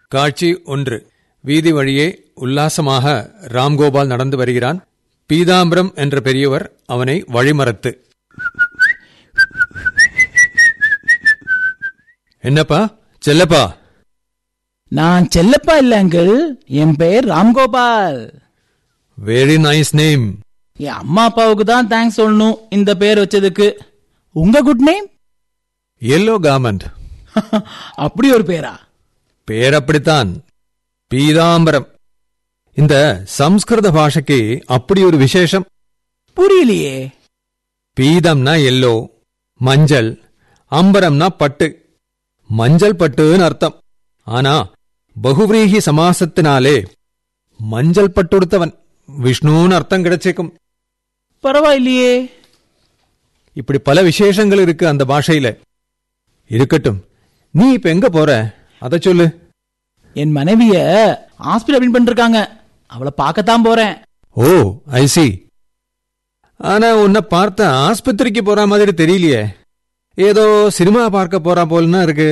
காட்சி ஒன்று வீதி வழியே உல்லாசமாக ராம்கோபால் நடந்து வருகிறான் பீதாம்பரம் என்ற பெரியவர் அவனை வழிமறத்து என்னப்பா செல்லப்பா நான் செல்லப்பா இல்ல அங்கிள் என் பெயர் ராம்கோபால் வெரி நைஸ் நேம் என் அம்மா அப்பாவுக்கு தான் தேங்க்ஸ் சொல்லணும் இந்த பேர் வச்சதுக்கு உங்க குட் நேம் எல்லோ கார்மெண்ட் அப்படி ஒரு பேரா பேர் அப்படித்தான் பீதாம்பரம் இந்த சம்ஸ்கிருத பாஷைக்கு அப்படி ஒரு விசேஷம் புரியலையே பீதம்னா எல்லோ மஞ்சள் அம்பரம்னா பட்டு மஞ்சள் பட்டுன்னு அர்த்தம் ஆனா பகுவிரீகி சமாசத்தினாலே மஞ்சள் பட்டுடுத்தவன் விஷ்ணுன்னு அர்த்தம் கிடைச்சேக்கும் பரவாயில்லையே இப்படி பல விசேஷங்கள் இருக்கு அந்த பாஷையில இருக்கட்டும் நீ இப்ப எங்க போற அத சொல்லு என் மனைவிய ஹாஸ்பிடல் அட்மிட் பண்ணிருக்காங்க அவளை பார்க்கத்தான் போறேன் ஓ ஐ சி ஆனா உன்னை பார்த்த ஆஸ்பத்திரிக்கு போற மாதிரி தெரியலையே ஏதோ சினிமா பார்க்க போறா போலன்னா இருக்கு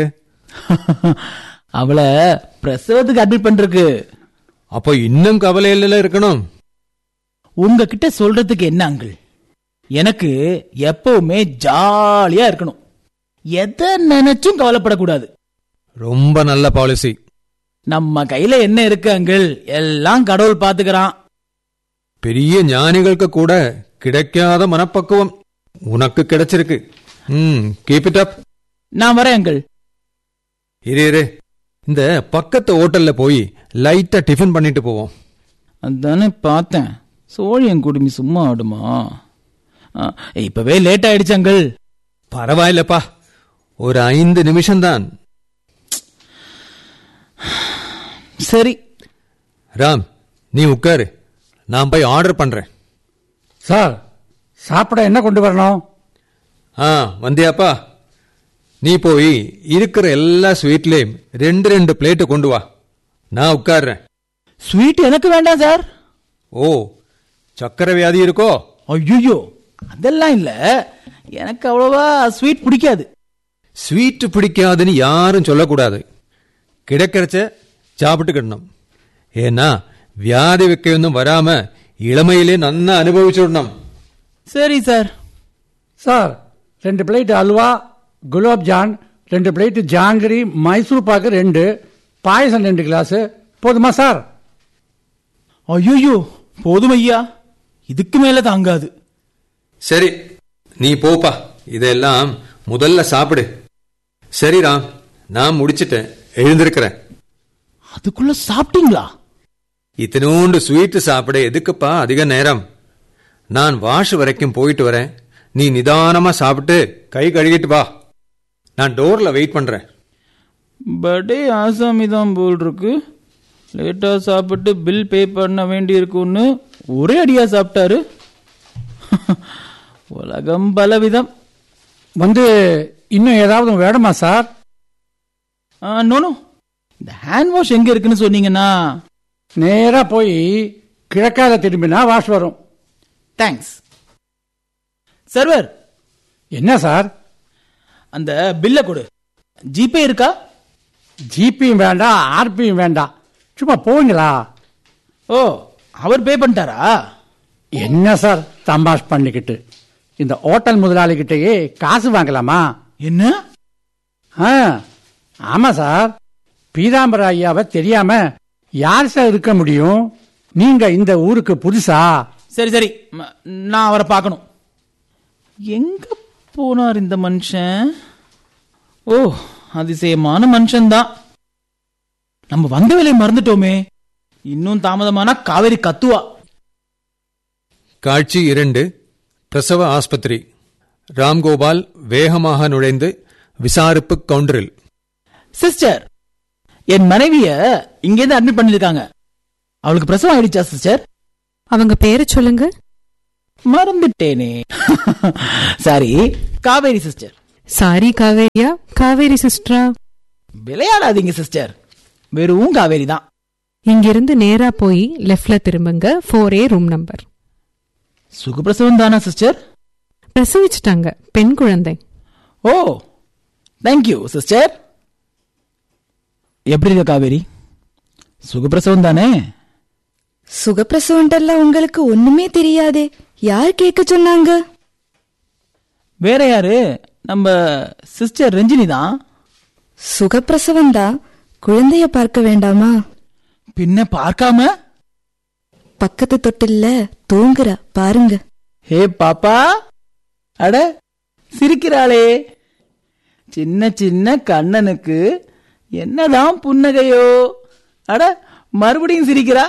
அவளை பிரசவத்துக்கு அட்மிட் பண்ணிருக்கு அப்போ இன்னும் கவலையில இருக்கணும் உங்ககிட்ட சொல்றதுக்கு என்ன அங்கிள் எனக்கு எப்பவுமே ஜாலியா இருக்கணும் எதை நினைச்சும் கவலைப்படக்கூடாது ரொம்ப நல்ல பாலிசி நம்ம கையில என்ன இருக்கு அங்கிள் எல்லாம் கடவுள் பாத்துக்கிறான் பெரிய ஞானிகளுக்கு கூட கிடைக்காத மனப்பக்குவம் உனக்கு கிடைச்சிருக்கு ம் கீப் இட் அப் நான் வரேன் அங்கிள் இரு இரு இந்த பக்கத்து ஹோட்டல்ல போய் லைட்டா டிஃபன் பண்ணிட்டு போவோம் அதானே பார்த்தேன் சோழியன் குடுமி சும்மா ஆடுமா ஆ, இப்பவே லேட் ஆயிடுச்சு அங்கிள் பரவாயில்லப்பா ஒரு ஐந்து நிமிஷம்தான் சரி ராம் நீ உட்காரு நான் போய் ஆர்டர் பண்றேன் சார் சாப்பிட என்ன கொண்டு வரணும் ஆ வந்தியாப்பா நீ போய் இருக்கிற எல்லா ஸ்வீட்லயும் ரெண்டு ரெண்டு பிளேட்டு கொண்டு வா நான் உட்கார்றேன் ஸ்வீட் எனக்கு வேண்டாம் சார் ஓ சக்கரை வியாதி இருக்கோ ஐயோ அதெல்லாம் இல்ல எனக்கு அவ்வளவா ஸ்வீட் பிடிக்காது ஸ்வீட் பிடிக்காதுன்னு யாரும் சொல்லக்கூடாது கிடைக்கிறச்ச சாப்பிட்டுக்கிடணும் ஏன்னா வியாதி வைக்கையொன்னும் வராம இளமையிலே நன்னா அனுபவிச்சுடணும் சரி சார் சார் ரெண்டு பிளேட் அல்வா குலாப் ஜான் ரெண்டு பிளேட் ஜாங்கிரி மைசூர் பாக்கு ரெண்டு பாயசம் ரெண்டு கிளாஸ் போதுமா சார் ஐயோ போதும் ஐயா இதுக்கு மேல தாங்காது சரி நீ போப்பா இதெல்லாம் முதல்ல சாப்பிடு சரி ராம் நான் முடிச்சிட்டேன் எழுந்திருக்கிறேன் அதுக்குள்ள சாப்பிட்டீங்களா இத்தினோண்டு ஸ்வீட் சாப்பிட எதுக்குப்பா அதிக நேரம் நான் வாஷ் வரைக்கும் போயிட்டு வரேன் நீ நிதானமா சாப்பிட்டு கை கழுகிட்டு வா நான் டோர்ல வெயிட் பண்றேன் பர்த்டே ஆசாமி தான் போல் இருக்கு லேட்டா சாப்பிட்டு பில் பே பண்ண வேண்டி இருக்குன்னு ஒரே அடியா சாப்பிட்டாரு உலகம் பலவிதம் வந்து இன்னும் ஏதாவது வேணுமா சார் நோனோ இந்த ஹேண்ட் வாஷ் எங்க இருக்குன்னு சொன்னீங்கன்னா நேரா போய் கிழக்கால திரும்பினா வாஷ் வரும் தேங்க்ஸ் சர்வர் என்ன சார் அந்த பில்லை கொடு ஜிபே இருக்கா ஜிபியும் வேண்டாம் ஆர்பியும் வேண்டாம் சும்மா போவீங்களா ஓ அவர் பே பண்ணிட்டாரா என்ன சார் தமாஷ் பண்ணிக்கிட்டு இந்த ஹோட்டல் முதலாளிகிட்டயே காசு வாங்கலாமா என்ன ஆ ஆமா சார் பீதாம்பர ஐயாவை தெரியாம யார் சார் இருக்க முடியும் நீங்க இந்த ஊருக்கு புதுசா சரி சரி ம- நான் அவரை பார்க்கணும் எங்க போனார் இந்த மனுஷன் ஓ அதிசயமான மனுஷன்தான் நம்ம வந்த வேலையை மறந்துட்டோமே இன்னும் தாமதமானா காவேரி கத்துவா காட்சி இரண்டு பிரசவ ஆஸ்பத்திரி ராம்கோபால் வேகமாக நுழைந்து விசாரிப்பு கவுண்டரில் சிஸ்டர் என் மனைவிய இங்கேருந்து அட்மிட் பண்ணிருக்காங்க அவளுக்கு பிரசவம் ஆயிடுச்சா சிஸ்டர் அவங்க பேரை சொல்லுங்க மறந்துட்டேனே சாரி காவேரி சிஸ்டர் சாரி காவேரியா காவேரி சிஸ்டரா விளையாடாதீங்க சிஸ்டர் வெறும் காவேரி தான் இங்கிருந்து நேரா போய் லெஃப்ட்ல திரும்புங்க ஃபோர் ஏ ரூம் நம்பர் சுகப்பிரசவம் தானா சிஸ்டர் பிரசவிச்சிட்டாங்க பெண் குழந்தை ஓ தேங்க்யூ சிஸ்டர் எப்படி இருக்க காவேரி சுகப்பிரசவம் தானே சுகப்பிரசவன்ட்டெல்லாம் உங்களுக்கு ஒண்ணுமே தெரியாதே யார் கேட்க சொன்னாங்க வேற யாரு நம்ம சிஸ்டர் ரஞ்சினி தான் சுகப்பிரசவம் தான் குழந்தைய பார்க்க வேண்டாமா பின்ன பார்க்காம பக்கத்து தொட்டில்ல தூங்குறா பாருங்க ஹே பாப்பா அட சிரிக்கிறாளே சின்ன சின்ன கண்ணனுக்கு என்னதான் புன்னகையோ அட மறுபடியும் சிரிக்கிறா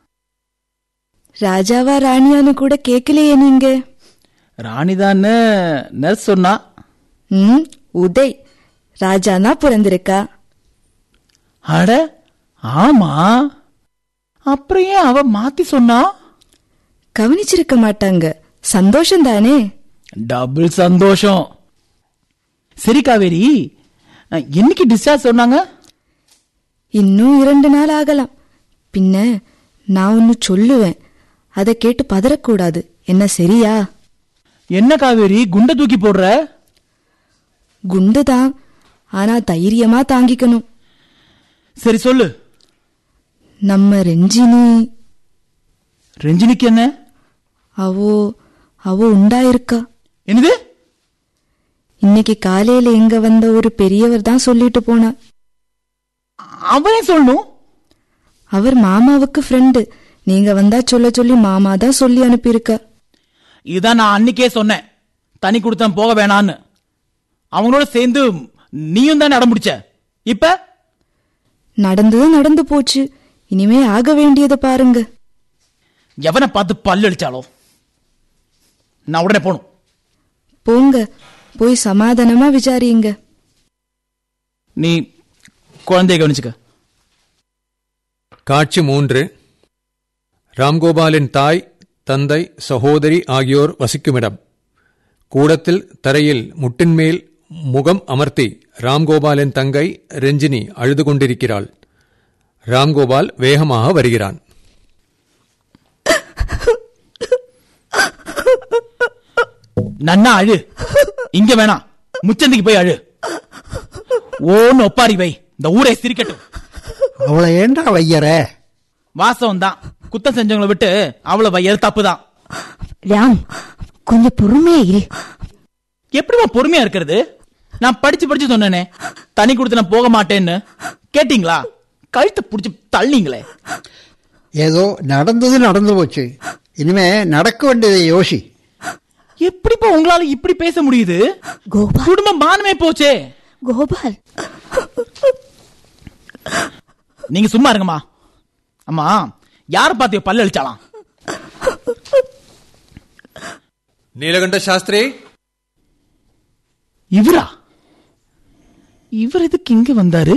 ராஜாவா ராணியான்னு கூட கேட்கலையே நீங்க ராணிதான்னு நர்ஸ் சொன்னா ம் உதய் ராஜானா பிறந்திருக்கா அட ஆமா அப்புறம் ஏன் அவ மாத்தி சொன்னா கவனிச்சிருக்க மாட்டாங்க சந்தோஷம் தானே டபுள் சந்தோஷம் சரி காவேரி அஹ், என்னைக்கு டிஸ்சார்ஜ் சொன்னாங்க இன்னும் இரண்டு நாள் ஆகலாம் பின்ன நான் ஒன்னு சொல்லுவேன் அதை கேட்டு பதறக்கூடாது என்ன சரியா என்ன காவேரி குண்டை தூக்கி போடுற குண்டுதான் ஆனா தைரியமா தாங்கிக்கணும் சரி சொல்லு நம்ம ரெஞ்சினி ரஞ்சினிக்கு என்ன அவோ அவோ உண்டாயிருக்கா என்னது இன்னைக்கு காலையில இங்க வந்த ஒரு பெரியவர் தான் சொல்லிட்டு போனார் அவனே சொல்லணும் அவர் மாமாவுக்கு ஃப்ரெண்டு நீங்க வந்தா சொல்ல சொல்லி மாமா தான் சொல்லி அனுப்பியிருக்க இதுதான் நான் அன்னைக்கே சொன்னேன் தனி கொடுத்தன் போக வேணான்னு அவங்களோட சேர்ந்து நீயும் தானே அடம் பிடிச்ச இப்ப நடந்தது நடந்து போச்சு இனிமே ஆக வேண்டியதை பாருங்க எவனை பார்த்து பல்லு அடிச்சாலோ நான் உடனே போகணும் போங்க போய் சமாதானமா விசாரியுங்க நீ குழந்தைய கவனிச்சுக்க காட்சி மூன்று ராம்கோபாலின் தாய் தந்தை சகோதரி ஆகியோர் வசிக்குமிடம் கூடத்தில் தரையில் முட்டின் மேல் முகம் அமர்த்தி ராம்கோபாலின் தங்கை ரெஞ்சினி அழுது கொண்டிருக்கிறாள் ராம்கோபால் வேகமாக வருகிறான் நன்னா அழு இங்க வேணாம் முச்சந்திக்கு போய் அழு ஓன்னு ஒப்பாரி வை இந்த ஊரே சிரிக்கட்டும் அவளை ஏண்டா வையற வாசம் தான் குத்தம் செஞ்சவங்களை விட்டு அவளை வையது தப்புதான் ராம் கொஞ்சம் பொறுமையா இரு எப்படிமா பொறுமையா இருக்கிறது நான் படிச்சு படிச்சு சொன்னேனே தனி கொடுத்து நான் போக மாட்டேன்னு கேட்டீங்களா கழுத்தை புடிச்சு தள்ளிங்களே ஏதோ நடந்தது நடந்து போச்சு இனிமே நடக்க வேண்டியதை யோசி எப்படிப்பா உங்களால இப்படி பேச முடியுது கோபால் குடும்ப மானமே போச்சே கோபால் நீங்க சும்மா இருங்கம்மா அம்மா யார பார்த்து பல்ல அழிச்சாலாம் நீலகண்ட சாஸ்திரி இவரா இவர் எதுக்கு இங்க வந்தாரு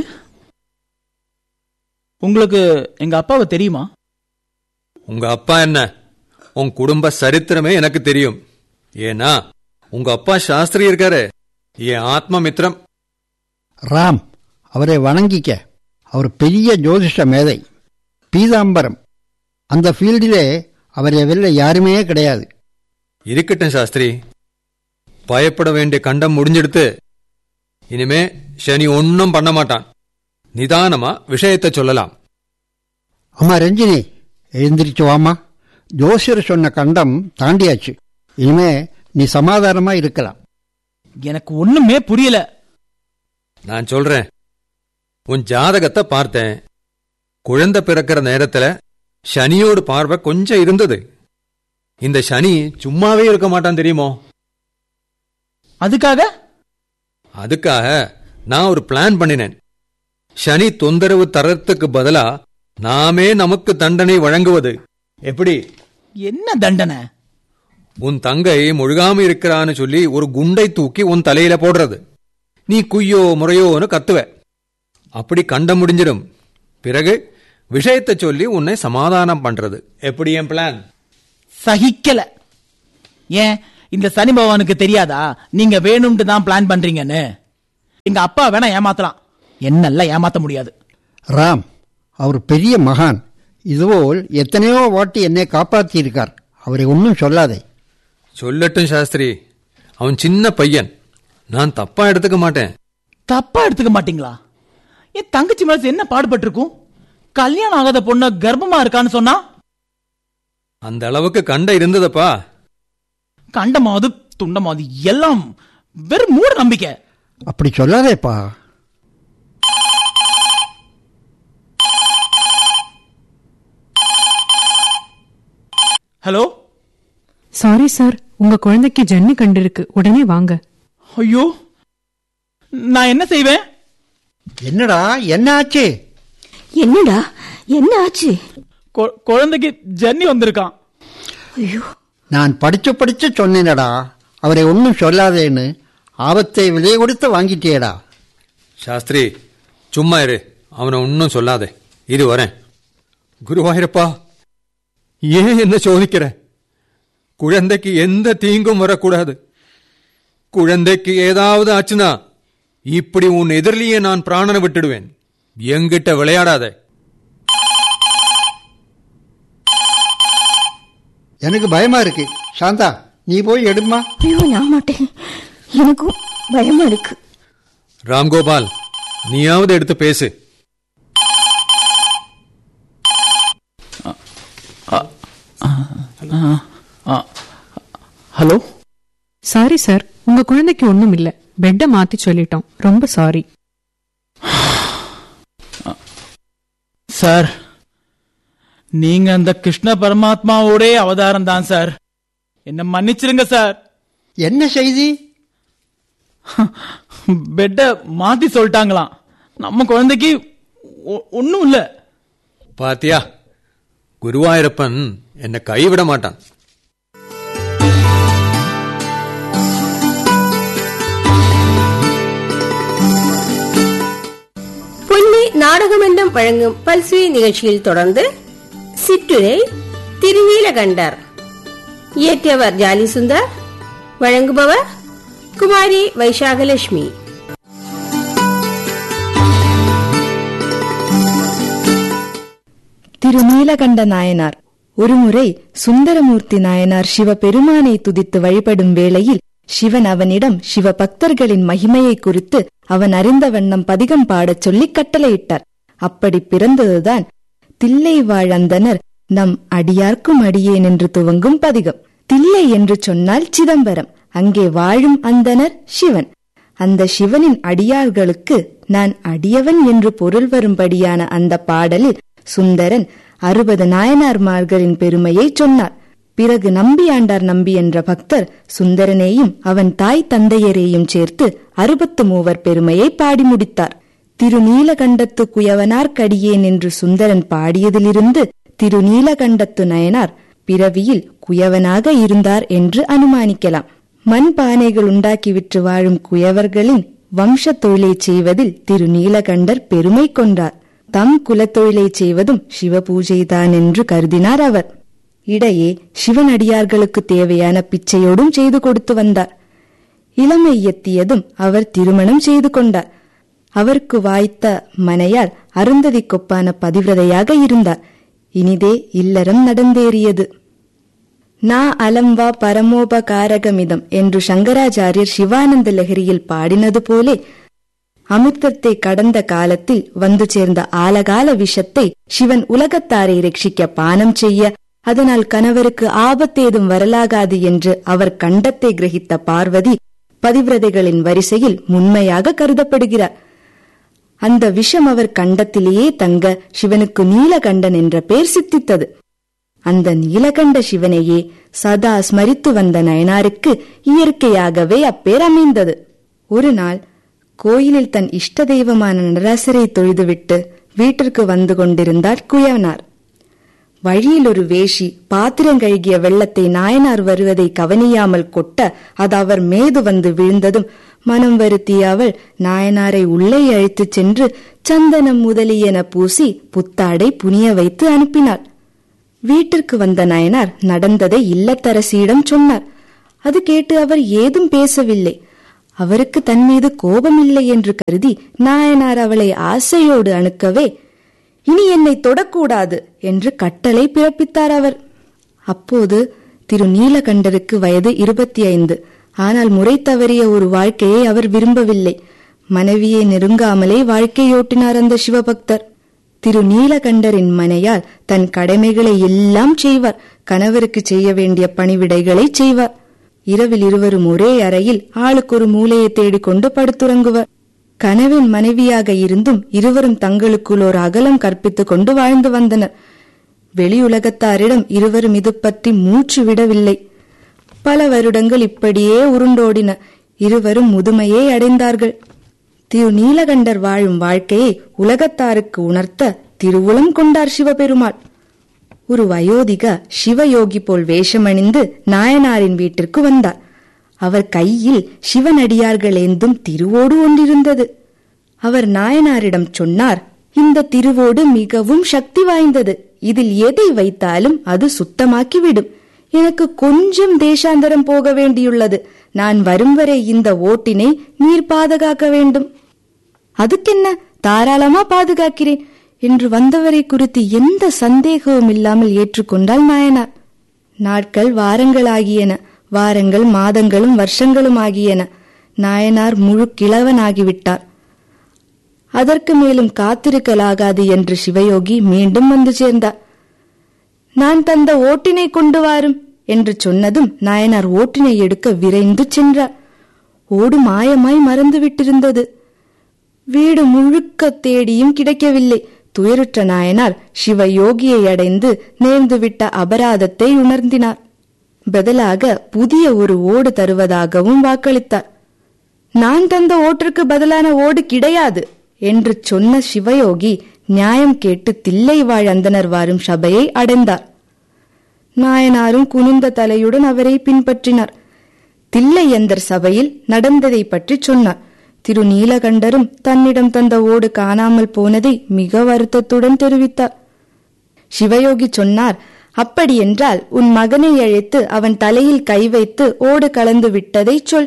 உங்களுக்கு எங்க அப்பாவை தெரியுமா உங்க அப்பா என்ன உன் குடும்ப சரித்திரமே எனக்கு தெரியும் ஏன்னா உங்க அப்பா சாஸ்திரி இருக்காரு என் ஆத்ம மித்திரம் ராம் அவரை வணங்கிக்க அவர் பெரிய ஜோதிஷ மேதை பீதாம்பரம் அந்த ஃபீல்டிலே அவரை வெல்ல யாருமே கிடையாது இருக்கட்டும் சாஸ்திரி பயப்பட வேண்டிய கண்டம் முடிஞ்செடுத்து இனிமே சனி ஒன்னும் பண்ண மாட்டான் நிதானமா விஷயத்தை சொல்லலாம் அம்மா ரஞ்சினி எழுந்திரிச்சு வாமா ஜோசியர் சொன்ன கண்டம் தாண்டியாச்சு இனிமே நீ சமாதானமா இருக்கலாம் எனக்கு ஒண்ணுமே புரியல நான் சொல்றேன் உன் ஜாதகத்தை பார்த்தேன் குழந்தை பிறக்கிற நேரத்துல சனியோட பார்வை கொஞ்சம் இருந்தது இந்த சனி சும்மாவே இருக்க மாட்டான் தெரியுமோ அதுக்காக அதுக்காக நான் ஒரு பிளான் பண்ணினேன் சனி தொந்தரவு தரத்துக்கு பதிலா நாமே நமக்கு தண்டனை வழங்குவது எப்படி என்ன தண்டனை உன் தங்கை முழுகாம இருக்கிறான்னு சொல்லி ஒரு குண்டை தூக்கி உன் தலையில போடுறது நீ குய்யோ முறையோன்னு கத்துவ அப்படி கண்ட முடிஞ்சிடும் பிறகு விஷயத்தை சொல்லி உன்னை சமாதானம் பண்றது எப்படி என் பிளான் சகிக்கல ஏன் இந்த சனி பகவானுக்கு தெரியாதா நீங்க வேணும்ட்டு தான் பிளான் பண்றீங்கன்னு எங்க அப்பா வேணா ஏமாத்தலாம் என்னெல்லாம் ஏமாத்த முடியாது ராம் அவர் பெரிய மகான் இதுபோல் எத்தனையோ வாட்டி என்னை காப்பாற்றியிருக்கார் அவரை ஒன்றும் சொல்லாதே சொல்லட்டும் சாஸ்திரி அவன் சின்ன பையன் நான் தப்பா எடுத்துக்க மாட்டேன் தப்பா எடுத்துக்க மாட்டீங்களா என் தங்கச்சி மனசு என்ன பாடுபட்டிருக்கும் கல்யாணம் ஆகாத பொண்ண கர்ப்பமா இருக்கான்னு சொன்னா அந்த அளவுக்கு கண்ட இருந்ததப்பா கண்டமாவது துண்டமாவது எல்லாம் வெறும் மூட நம்பிக்கை அப்படி சொல்லாதேப்பா ஹலோ சாரி சார் உங்க குழந்தைக்கு ஜன்னி கண்டிருக்கு உடனே வாங்க ஐயோ நான் என்ன செய்வேன் என்னடா என்ன ஆச்சு என்னடா என்ன ஆச்சு கொ- குழந்தைக்கு ஜன்னி வந்திருக்கான் ஐயோ நான் படிச்சு படிச்சு சொன்னேனடா அவரை ஒன்றும் சொல்லாதேன்னு ஆபத்தை விலை கொடுத்து வாங்கிட்டியேடா சாஸ்திரி சும்மா இரு அவனை ஒன்னும் சொல்லாதே இது வரேன் குருவாயிரப்பா ஏன் என்ன சோதிக்கிற குழந்தைக்கு எந்த தீங்கும் வரக்கூடாது குழந்தைக்கு ஏதாவது ஆச்சுனா இப்படி உன் எதிரிலேயே நான் பிராணனை விட்டுடுவேன் என்கிட்ட விளையாடாத எனக்கு பயமா இருக்கு சாந்தா நீ போய் எடுமா ஐயோ நான் மாட்டேன் எனக்கும் பயமா இருக்கு ராம்கோபால் நீயாவது எடுத்து பேசு ஆ, ஹலோ சாரி சார் உங்க குழந்தைக்கு ஒண்ணும் இல்ல பெட்டை மாத்தி சொல்லிட்டோம் ரொம்ப சாரி சார் நீங்க அந்த கிருஷ்ண பரமாத்மாவோடே அவதாரம் தான் சார் என்ன மன்னிச்சிருங்க சார் என்ன செய்தி பெட்ட மாத்தி சொல்லிட்டாங்களாம் நம்ம குழந்தைக்கு ஒ- ஒண்ணும் இல்ல பாத்தியா குருவாயூரப்பன் என்னை கைவிட மாட்டான் பொன்னி நாடகமன்றம் வழங்கும் பல்சுவை நிகழ்ச்சியில் தொடர்ந்து சிற்றுரை திருநீலகண்டர் இயற்றியவர் ஜாலி சுந்தர் வழங்குபவர் குமாரி வைசாகலட்சுமி திருநீலகண்ட நாயனார் ஒருமுறை சுந்தரமூர்த்தி நாயனார் சிவபெருமானை துதித்து வழிபடும் வேளையில் சிவன் அவனிடம் சிவ பக்தர்களின் மகிமையை குறித்து அவன் அறிந்த வண்ணம் பதிகம் பாடச் சொல்லி கட்டளையிட்டார் அப்படி பிறந்ததுதான் தில்லை வாழந்தனர் நம் அடியார்க்கும் அடியேன் என்று துவங்கும் பதிகம் தில்லை என்று சொன்னால் சிதம்பரம் அங்கே வாழும் அந்தனர் சிவன் அந்த சிவனின் அடியார்களுக்கு நான் அடியவன் என்று பொருள் வரும்படியான அந்த பாடலில் சுந்தரன் அறுபது நாயனார்மார்களின் பெருமையை சொன்னார் பிறகு நம்பி ஆண்டார் நம்பி என்ற பக்தர் சுந்தரனையும் அவன் தாய் தந்தையரையும் சேர்த்து அறுபத்து மூவர் பெருமையை பாடி முடித்தார் திருநீலகண்டத்து குயவனார் கடியேன் என்று சுந்தரன் பாடியதிலிருந்து திருநீலகண்டத்து நயனார் பிறவியில் குயவனாக இருந்தார் என்று அனுமானிக்கலாம் மண் பானைகள் உண்டாக்கி விற்று வாழும் குயவர்களின் வம்ச தொழிலை செய்வதில் திருநீலகண்டர் பெருமை கொண்டார் தம் குலத்தொழிலை செய்வதும் சிவ பூஜைதான் என்று கருதினார் அவர் இடையே சிவனடியார்களுக்கு தேவையான பிச்சையோடும் செய்து கொடுத்து வந்தார் இளமை எத்தியதும் அவர் திருமணம் செய்து கொண்டார் அவருக்கு வாய்த்த மனையால் அருந்ததி கொப்பான பதிவிரதையாக இருந்தார் இனிதே இல்லறம் நடந்தேறியது நா அலம்வா பரமோபகாரகமிதம் என்று சங்கராச்சாரியர் சிவானந்த லஹரியில் பாடினது போலே அமிர்தத்தை கடந்த காலத்தில் வந்து சேர்ந்த ஆலகால விஷத்தை சிவன் உலகத்தாரை ரட்சிக்க பானம் செய்ய அதனால் கணவருக்கு ஆபத்தேதும் வரலாகாது என்று அவர் கண்டத்தை கிரகித்த பார்வதி பதிவிரதைகளின் வரிசையில் முன்மையாக கருதப்படுகிறார் அந்த விஷம் அவர் கண்டத்திலேயே தங்க சிவனுக்கு நீலகண்டன் என்ற பெயர் சித்தித்தது அந்த நீலகண்ட சிவனையே சதா ஸ்மரித்து வந்த நயனாருக்கு இயற்கையாகவே அப்பேர் அமைந்தது ஒரு நாள் கோயிலில் தன் இஷ்ட தெய்வமான நடராசரை தொழுதுவிட்டு வீட்டிற்கு வந்து கொண்டிருந்தார் குயவனார் வழியில் ஒரு வேஷி பாத்திரம் கழுகிய வெள்ளத்தை நாயனார் வருவதை கவனியாமல் கொட்ட அது அவர் மேது வந்து விழுந்ததும் மனம் வருத்திய அவள் நாயனாரை உள்ளே அழைத்துச் சென்று சந்தனம் முதலியன பூசி புத்தாடை புனிய வைத்து அனுப்பினாள் வீட்டிற்கு வந்த நயனார் நடந்ததை இல்லத்தரசியிடம் சொன்னார் அது கேட்டு அவர் ஏதும் பேசவில்லை அவருக்கு தன் மீது கோபமில்லை என்று கருதி நாயனார் அவளை ஆசையோடு அணுக்கவே இனி என்னை தொடக்கூடாது என்று கட்டளை பிறப்பித்தார் அவர் அப்போது திரு நீலகண்டருக்கு வயது இருபத்தி ஐந்து ஆனால் முறை தவறிய ஒரு வாழ்க்கையை அவர் விரும்பவில்லை மனைவியை நெருங்காமலே வாழ்க்கையோட்டினார் அந்த சிவபக்தர் திரு நீலகண்டரின் மனையால் தன் கடமைகளை எல்லாம் செய்வார் கணவருக்கு செய்ய வேண்டிய பணிவிடைகளை செய்வார் இரவில் இருவரும் ஒரே அறையில் ஆளுக்கு ஒரு மூலையை தேடிக்கொண்டு படுத்துறங்குவர் கணவன் மனைவியாக இருந்தும் இருவரும் தங்களுக்குள் ஒரு அகலம் கற்பித்துக் கொண்டு வாழ்ந்து வந்தனர் வெளியுலகத்தாரிடம் இருவரும் இது பற்றி மூச்சு விடவில்லை பல வருடங்கள் இப்படியே உருண்டோடின இருவரும் முதுமையை அடைந்தார்கள் திரு நீலகண்டர் வாழும் வாழ்க்கையை உலகத்தாருக்கு உணர்த்த திருவுளம் கொண்டார் சிவபெருமாள் ஒரு வயோதிக சிவயோகி போல் வேஷமணிந்து நாயனாரின் வீட்டிற்கு வந்தார் அவர் கையில் சிவனடியார்கள் ஏந்தும் திருவோடு ஒன்றிருந்தது அவர் நாயனாரிடம் சொன்னார் இந்த திருவோடு மிகவும் சக்தி வாய்ந்தது இதில் எதை வைத்தாலும் அது சுத்தமாக்கிவிடும் எனக்கு கொஞ்சம் தேசாந்தரம் போக வேண்டியுள்ளது நான் வரும் வரை இந்த ஓட்டினை நீர் பாதுகாக்க வேண்டும் அதுக்கென்ன தாராளமா பாதுகாக்கிறேன் என்று வந்தவரை குறித்து எந்த சந்தேகமும் இல்லாமல் ஏற்றுக்கொண்டால் நாயனார் நாட்கள் வாரங்களாகியன வாரங்கள் மாதங்களும் வருஷங்களும் ஆகியன நாயனார் முழு கிழவனாகிவிட்டார் அதற்கு மேலும் காத்திருக்கலாகாது என்று சிவயோகி மீண்டும் வந்து சேர்ந்தார் நான் தந்த ஓட்டினை கொண்டு வாரும் என்று சொன்னதும் நாயனார் ஓட்டினை எடுக்க விரைந்து சென்றார் ஓடு மாயமாய் மறந்து விட்டிருந்தது வீடு முழுக்க தேடியும் கிடைக்கவில்லை துயருற்ற நாயனார் சிவயோகியை அடைந்து நேர்ந்துவிட்ட அபராதத்தை உணர்ந்தினார் பதிலாக புதிய ஒரு ஓடு தருவதாகவும் வாக்களித்தார் நான் தந்த ஓட்டிற்கு பதிலான ஓடு கிடையாது என்று சொன்ன சிவயோகி நியாயம் கேட்டு தில்லை வாழ் அந்தனர் வாரும் சபையை அடைந்தார் நாயனாரும் குனிந்த தலையுடன் அவரை பின்பற்றினார் தில்லையந்தர் சபையில் நடந்ததை பற்றி சொன்னார் திரு நீலகண்டரும் தன்னிடம் தந்த ஓடு காணாமல் போனதை மிக வருத்தத்துடன் தெரிவித்தார் சிவயோகி சொன்னார் அப்படியென்றால் உன் மகனை அழைத்து அவன் தலையில் கை வைத்து ஓடு கலந்து விட்டதை சொல்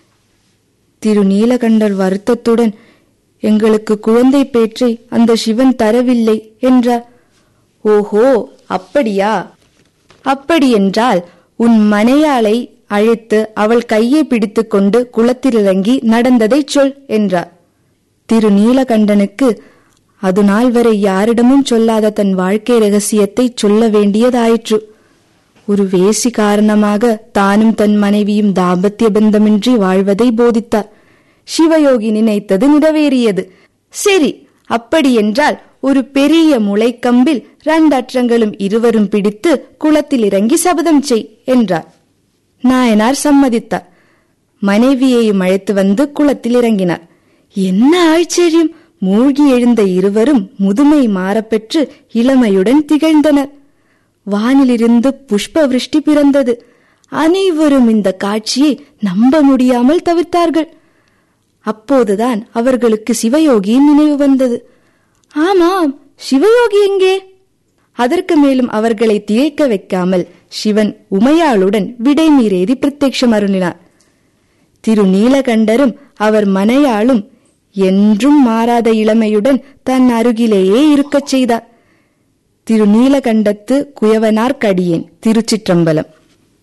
திரு நீலகண்டர் வருத்தத்துடன் எங்களுக்கு குழந்தை பேற்றை அந்த சிவன் தரவில்லை என்றார் ஓஹோ அப்படியா அப்படியென்றால் உன் மனையாளை அழைத்து அவள் கையை பிடித்துக்கொண்டு குளத்தில் இறங்கி நடந்ததைச் சொல் என்றார் திரு நீலகண்டனுக்கு அது நாள் வரை யாரிடமும் சொல்லாத தன் வாழ்க்கை ரகசியத்தை சொல்ல வேண்டியதாயிற்று ஒரு வேசி காரணமாக தானும் தன் மனைவியும் தாம்பத்திய பந்தமின்றி வாழ்வதை போதித்தார் சிவயோகி நினைத்தது நிறைவேறியது சரி அப்படியென்றால் ஒரு பெரிய முளைக்கம்பில் ரெண்டு அற்றங்களும் இருவரும் பிடித்து குளத்தில் இறங்கி சபதம் செய் என்றார் நாயனார் சம்மதித்தார் மனைவியையும் அழைத்து வந்து குளத்தில் இறங்கினார் என்ன ஆச்சரியம் மூழ்கி எழுந்த இருவரும் முதுமை மாறப்பெற்று இளமையுடன் திகழ்ந்தனர் வானிலிருந்து புஷ்ப விருஷ்டி பிறந்தது அனைவரும் இந்த காட்சியை நம்ப முடியாமல் தவிர்த்தார்கள் அப்போதுதான் அவர்களுக்கு சிவயோகியின் நினைவு வந்தது ஆமாம் சிவயோகி எங்கே அதற்கு மேலும் அவர்களை திகைக்க வைக்காமல் சிவன் உமையாளுடன் விடைமீறேறி பிரத்யட்சம் அருளினார் திரு நீலகண்டரும் அவர் மனையாளும் என்றும் மாறாத இளமையுடன் தன் அருகிலேயே இருக்கச் செய்தார் திரு நீலகண்டத்து குயவனார் கடியேன் திருச்சிற்றம்பலம்